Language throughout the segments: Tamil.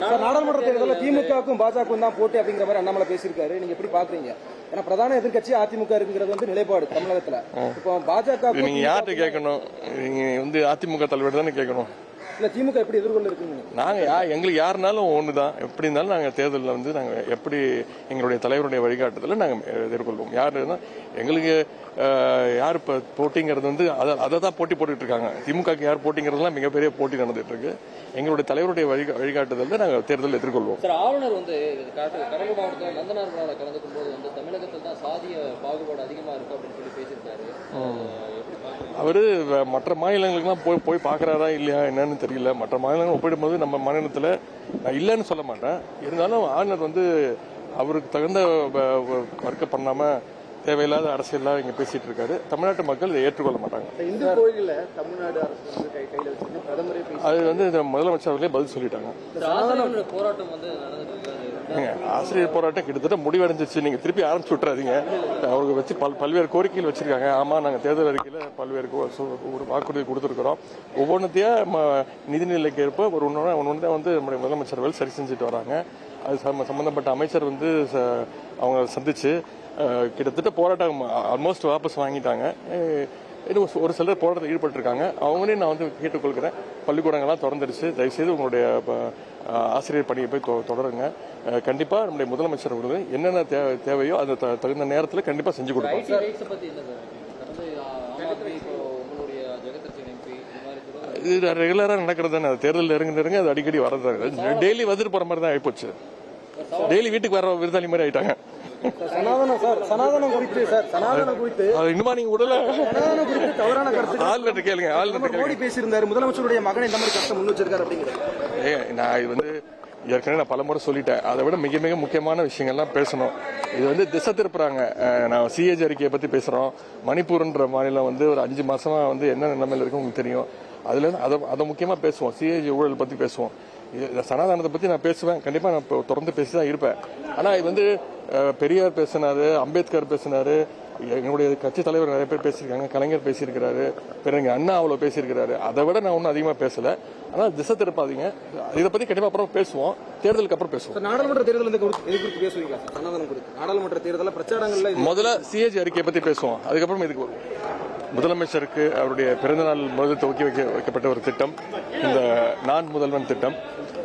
சார் நாடாளுமன்ற தேர்தலில் திமுகவுக்கும் பாஜகவுக்கும் தான் போட்டி அப்படிங்கிற மாதிரி அண்ணாமலை பேசியிருக்காரு நீங்க எப்படி பாக்குறீங்க ஏன்னா பிரதான எதிர்க்கட்சி அதிமுக இருக்குங்கிறது வந்து நிலைப்பாடு தமிழகத்துல இப்போ பாஜக இது நீங்க யார்கிட்ட கேட்கணும் நீங்க வந்து அதிமுக தலைவர் தானே கேட்கணும் இல்ல திமுக எப்படி எதிர்கொள்ள இருக்குங்க நாங்க யா எங்களுக்கு யாருனாலும் ஒன்று தான் எப்படி இருந்தாலும் நாங்கள் தேர்தலில் வந்து நாங்கள் எப்படி எங்களுடைய தலைவருடைய வழிகாட்டுதலை நாங்கள் எதிர்கொள்வோம் யாருன்னா எங்களுக்கு அஹ், யார் இப்போ போட்டிங்கிறது வந்து அதை அதை தான் போட்டி போட்டுட்டு இருக்காங்க திமுகக்கு யார் போட்டிங்கிறதுலாம் மிகப்பெரிய போட்டி நடந்துட்டு இருக்கு எங்களுடைய தலைவருடைய வழிகா வழிகாட்டுதலை நாங்கள் தேர்தலில் எதிர்கொள்வோம் சார் ஆளுநர் வந்து காட்டு- கடலூர் மாவட்டத்தில் நந்தனார் விழாவில் கலந்துக்கும் போது வந்து தமிழகத்தில் தான் சாதிய பாகுபாடு அதிகமா இருக்கு அப்படின்னு சொல்லி பேசியிருக்காரு அஹ் எப்படி பாக்குறீங்க அவரு வ- மற்ற மாநிலங்களுக்குலாம் போய் போய் பார்க்கறாரா இல்லையா என்னன்னு தெரியல மற்ற மாநிலங்கள் ஒப்பிடும்போது நம்ம மாநிலத்தில் நான் இல்லைன்னு சொல்ல மாட்டேன் இருந்தாலும் ஆளுநர் வந்து அவருக்கு தகுந்த வ- வ- வர்க்க பண்ணாம தேவையில்லாத அரசியல்லாம் இங்க பேசிட்டு இருக்காரு தமிழ்நாட்டு மக்கள் இதை ஏற்றுக்கொள்ள மாட்டாங்க இந்து கோயில்ல தமிழ்நாடு அரசு வந்து கை கையில வச்சிருந்து பிரதமரே பேசி அது வந்து இந்த முதலமைச்சர் அவர்களே பதில் சொல்லிட்டாங்க இந்த ஆசிரியர்களோட போராட்டம் வந்து நடந்துட்டு இருக்காரு ஏங்க, ஆசிரியர் போராட்டம் கிட்டத்தட்ட முடிவடைஞ்சிச்சு நீங்க திருப்பி ஆரம்பிச்சு விட்டுறாதீங்க அவருக்கு வச்சு பல் பல்வேறு கோரிக்கைகள் வச்சிருக்காங்க ஆமா நாங்க தேர்தல் அறிக்கையில பல்வேறு கோ- சு- ஒரு வாக்குறுதி கொடுத்துருக்கிறோம் ஒவ்வொன்றத்தையா ம- நிதிநிலைக்கு ஏற்ப ஒரு ஒன்று ஒன்று தான் வந்து நம்முடைய முதலமைச்சர் அவர்கள் சரி செஞ்சுட்டு வராங்க அது சம்ம- சம்பந்தப்பட்ட அமைச்சர் வந்து ச- அவங்க சந்திச்சு அஹ், கிட்டத்தட்ட போராட்டம் ஆல்மோஸ்ட் வாபஸ் வாங்கிட்டாங்க அஹ், இன்னும் ஒரு- ஒரு சிலர் போராட்டத்தில் ஈடுபட்டிருக்காங்க அவங்களையும் நான் வந்து கேட்டுக்கொள்கிறேன் பள்ளிக்கூடங்கள்லாம் திறந்துருச்சு தயவுசெய்து உங்களுடைய ப- அஹ், ஆசிரியர் பணியை போய் தொ- தொடருங்க அஹ், கண்டிப்பா நம்முடைய முதலமைச்சர் அவர்கள் என்னென்ன தே- தேவையோ அந்த த- தகுந்த நேரத்தில் கண்டிப்பா செஞ்சு கொடுப்பாங்க ஐடி ரைட்ஸ் பத்தி என்ன சார் கடந்த ஆம் ஆத்மி இப்போ உங்களுடைய ஜெகதர்ஷன் எம்பி இந்த மாதிரி கூட இது ரெகுலரா நடக்கிறது தானே தேர்தல் நெருங்க நெருங்க அது அடிக்கடி வரது டெய்லி வந்துட்டு போற மாதிரி தான் ஆயிப்போச்சு டெய்லி வீட்டுக்கு வர விருதாளி மாதிரி ஆயிட்டாங்க சனாதனம் சார் சனாதனம் குறித்து சார் சனாதனம் குறித்து அது இன்னுமா நீங்க விடல சனாதனம் குறித்து தவறான கருத்து ஆளுநர் கேளுங்க ஆளுநர் பிரதமர் மோடி பேசியிருந்தாரு முதலமைச்சருடைய மகன் இந்த மாதிரி கஷ்டம் முன் வச்சிருக்காரு அப்படிங்கிறது ஏ நான் இது வந்து ஏற்கனவே நான் பலமுறை சொல்லிட்டேன் அதை விட மிக மிக முக்கியமான விஷயங்கள்லாம் பேசணும் இது வந்து திசை திருப்புறாங்க அஹ் நான் சிஏஜி அறிக்கையை பத்தி பேசுறோம் மணிப்பூர்ன்ற மாநிலம் வந்து ஒரு அஞ்சு மாசமா வந்து என்ன நிலைமையில இருக்கு உங்களுக்கு தெரியும் அதுல இருந்து அதை அதை முக்கியமா பேசுவோம் சிஏஜி ஊழல் பத்தி பேசுவோம் இது- இந்த சனாதானத்தை பத்தி நான் பேசுவேன் கண்டிப்பா நான் இப்போ தொடர்ந்து பேசி தான் இருப்பேன் ஆனா இது வந்து அஹ், பெரியார் பேசினாரு அம்பேத்கர் பேசினாரு எங்களுடைய கட்சி தலைவர் நிறைய பேர் பேசியிருக்காங்க கலைஞர் பேசியிருக்கிறாரு பிறகு அண்ணா அவ்வளவு பேசியிருக்கிறாரு அதை விட நான் ஒன்றும் அதிகமா பேசல ஆனா திசை திருப்பாதீங்க இதை பத்தி கண்டிப்பா அப்புறம் பேசுவோம் தேர்தலுக்கு அப்புறம் பேசுவோம் சார் நாடாளுமன்ற தேர்தல் இந்த குறித்து இது குறித்து பேசுவீங்களா சார் சனாதனம் குறித்து நாடாளுமன்ற தேர்தலில் பிரச்சாரங்கள்ல இது முதல்ல சிஏஜி அறிக்கையை பத்தி பேசுவோம் அதுக்கப்புறம் இதுக்கு வரும். முதலமைச்சருக்கு அவருடைய பிறந்தநாள் முதல் துவக்கி வைக்க வைக்கப்பட்ட ஒரு திட்டம் இந்த நான் முதல்வன் திட்டம்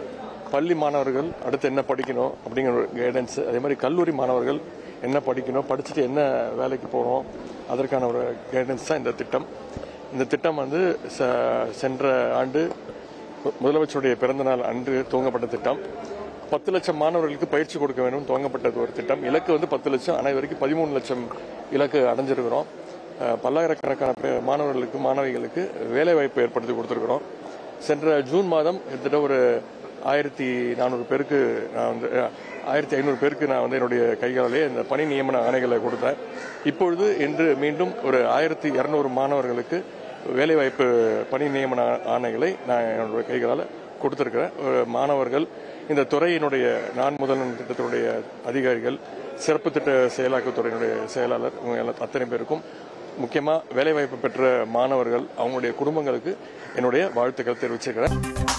பள்ளி மாணவர்கள் அடுத்து என்ன படிக்கணும் அப்படிங்கிற ஒரு கைடன்ஸ் அதே மாதிரி கல்லூரி மாணவர்கள் என்ன படிக்கணும் படிச்சுட்டு என்ன வேலைக்கு போகணும் அதற்கான ஒரு கைடன்ஸ் தான் இந்த திட்டம் இந்த திட்டம் வந்து ச- சென்ற ஆண்டு மு- முதலமைச்சருடைய பிறந்தநாள் அன்று துவங்கப்பட்ட திட்டம் பத்து லட்சம் மாணவர்களுக்கு பயிற்சி கொடுக்க வேண்டும் துவங்கப்பட்டது ஒரு திட்டம் இலக்கு வந்து பத்து லட்சம் ஆனால் இது வரைக்கும் பதிமூணு லட்சம் இலக்கு அடைஞ்சிருக்கிறோம் அஹ், பல்லாயிரக்கணக்கான பே- மாணவர்களுக்கு மாணவிகளுக்கு வேலை வாய்ப்பு ஏற்படுத்தி கொடுத்துருக்கிறோம் சென்ற ஜூன் மாதம் கிட்டத்தட்ட ஒரு ஆயிரத்தி நானூறு பேருக்கு நான் வந்து அஹ், ஆயிரத்தி ஐநூறு பேருக்கு நான் வந்து என்னுடைய கைகாலே இந்த பணி நியமன ஆணைகளை கொடுத்தேன் இப்பொழுது இன்று மீண்டும் ஒரு ஆயிரத்தி இருநூறு மாணவர்களுக்கு வேலைவாய்ப்பு பணி நியமன ஆணைகளை நான் என்னுடைய கைகளால் கொடுத்திருக்கிறேன் ஒரு மாணவர்கள் இந்த துறையினுடைய நான் முதல்வன் திட்டத்தினுடைய அதிகாரிகள் சிறப்பு திட்ட செயலாக்கத்துறையினுடைய செயலாளர் இவங்க எல்லா- அத்தனை பேருக்கும் முக்கியமாக வேலைவாய்ப்பு பெற்ற மாணவர்கள் அவங்களுடைய குடும்பங்களுக்கு என்னுடைய வாழ்த்துக்கள் தெரிவிச்சிருக்கிறேன்